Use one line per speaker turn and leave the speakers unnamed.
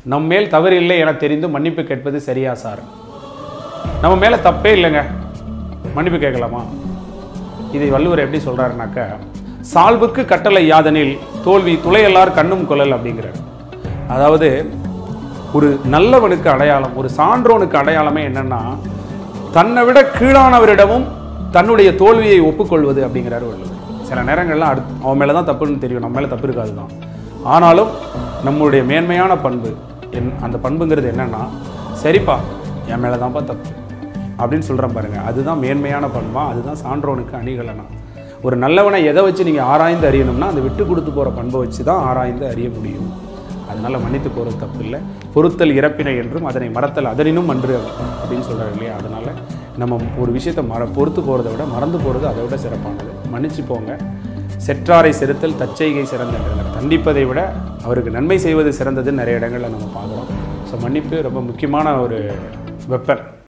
நம் மேல் தவறு இல்லை என தெரிந்து மன்னிப்பு கேட்பது சரியா சார் நம்ம மேலே தப்பே இல்லைங்க மன்னிப்பு கேட்கலாமா இதை வள்ளுவர் எப்படி சொல்றாருனாக்க சால்புக்கு கட்டளை யாதனில் தோல்வி துளையல்லார் கண்ணும் கொள்ளல் அப்படிங்கிறார் அதாவது ஒரு நல்லவனுக்கு அடையாளம் ஒரு சான்றோனுக்கு அடையாளமே என்னன்னா தன்னை விட கீழானவரிடமும் தன்னுடைய தோல்வியை ஒப்புக்கொள்வது அப்படிங்கிறார் வள்ளுவர் சில நேரங்கள்லாம் அடுத்து அவன் மேலே தான் தப்புன்னு தெரியும் நம்ம மேலே தப்பு இருக்காது தான் ஆனாலும் நம்மளுடைய மேன்மையான பண்பு என் அந்த பண்புங்கிறது என்னன்னா சரிப்பா என் மேலே தான்ப்பா தப்பு அப்படின்னு சொல்கிறேன் பாருங்க அதுதான் மேன்மையான பண்பா அதுதான் சான்றோனுக்கு அணிகலனா ஒரு நல்லவனை எதை வச்சு நீங்கள் ஆராய்ந்து அறியணும்னா அந்த விட்டு கொடுத்து போகிற பண்பை வச்சு தான் ஆராய்ந்து அறிய முடியும் அதனால் மன்னித்து போகிறது தப்பு இல்லை பொறுத்தல் இறப்பினை என்றும் அதனை மறத்தல் அதனினும் அன்று அப்படின்னு சொல்கிறாரு இல்லையா அதனால் நம்ம ஒரு விஷயத்தை மற பொறுத்து போகிறத விட மறந்து போகிறது அதை விட சிறப்பானது மன்னிச்சு போங்க செற்றாரை செறுத்தல் தச்சைகை சிறந்தன்றனர் தண்டிப்பதை விட அவருக்கு நன்மை செய்வது சிறந்ததுன்னு நிறைய இடங்களில் நம்ம பார்க்குறோம் ஸோ மன்னிப்பு ரொம்ப முக்கியமான ஒரு வெப்பன்